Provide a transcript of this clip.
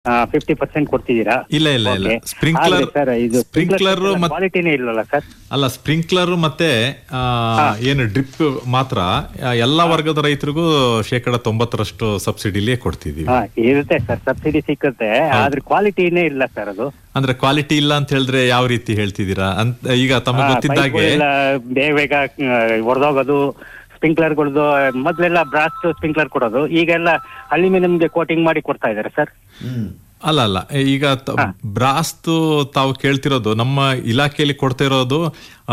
Fifty percent ಕೊಡ್ತಿದ್ದೀರಾ ಇಲ್ಲ ಇಲ್ಲ ಇಲ್ಲ Okay. ಸ್ಪ್ರಿಂಕ್ಲರ್ ಆದ್ರೆ ಸರ್ ಇದು ಸ್ಪ್ರಿಂಕ್ಲರ್ ಮತ್ತೆ ಕ್ವಾಲಿಟಿನೇ ಇಲ್ಲಲ್ಲ ಸರ್ ಅಲ್ಲ ಸ್ಪ್ರಿಂಕ್ಲರ್ ಮತ್ತೆ ಆ, ಏನು ಡ್ರಿಪ್ ಮಾತ್ರ ಆ, ಎಲ್ಲಾ ವರ್ಗದ ರೈತರಿಗೂ ಶೇಕಡ ತೊಂಬತ್ತರಷ್ಟು ಸಬ್ಸಿಡಿಲಿಯೇ ಕೊಡ್ತಿದೀವಿ ಹಾ ಇರುತ್ತೆ ಸರ್ ಸಬ್ಸಿಡಿ ಸಿಕ್ಕುತ್ತೆ ಆದ್ರೆ ಕ್ವಾಲಿಟಿನೇ ಇಲ್ಲ ಸರ್ ಅದು ಅಂದ್ರೆ ಕ್ವಾಲಿಟಿ ಇಲ್ಲ ಅಂತ ಹೇಳಿದ್ರೆ ಯಾವ ರೀತಿ ಹೇಳ್ತಿದ್ದೀರಾ ಅಂತ ಈಗ ತಮಗೆ ಗೊತ್ತಿದ್ದಾಗೆ ಪೈಪ್ಗಳೆಲ್ಲ ಬೇಗ ಬೇಗ ಹೊಡೆದೋಗೋದು ಸ್ಪ್ರಿಂಕ್ಲರ್ಗಳದ್ದು ಮೊದ್ಲೆಲ್ಲ ಬ್ರಾಸ್ಟ್ ಸ್ಪ್ರಿಂಕ್ಲರ್ ಕೊಡೋದು ಈಗೆಲ್ಲ ಅಲ್ಯೂಮಿನಿಯಂಗೆ ಕೋಟಿಂಗ್ ಮಾಡಿ ಕೊಡ್ತಾ ಇದಾರೆ ಸರ್ ಅಲ್ಲ ಅಲ್ಲ ಈಗ ತ- ಬ್ರಾಸ್ತು ತಾವು ಕೇಳ್ತಿರೋದು ನಮ್ಮ ಇಲಾಖೆಯಲ್ಲಿ ಕೊಡ್ತಾ ಇರೋದು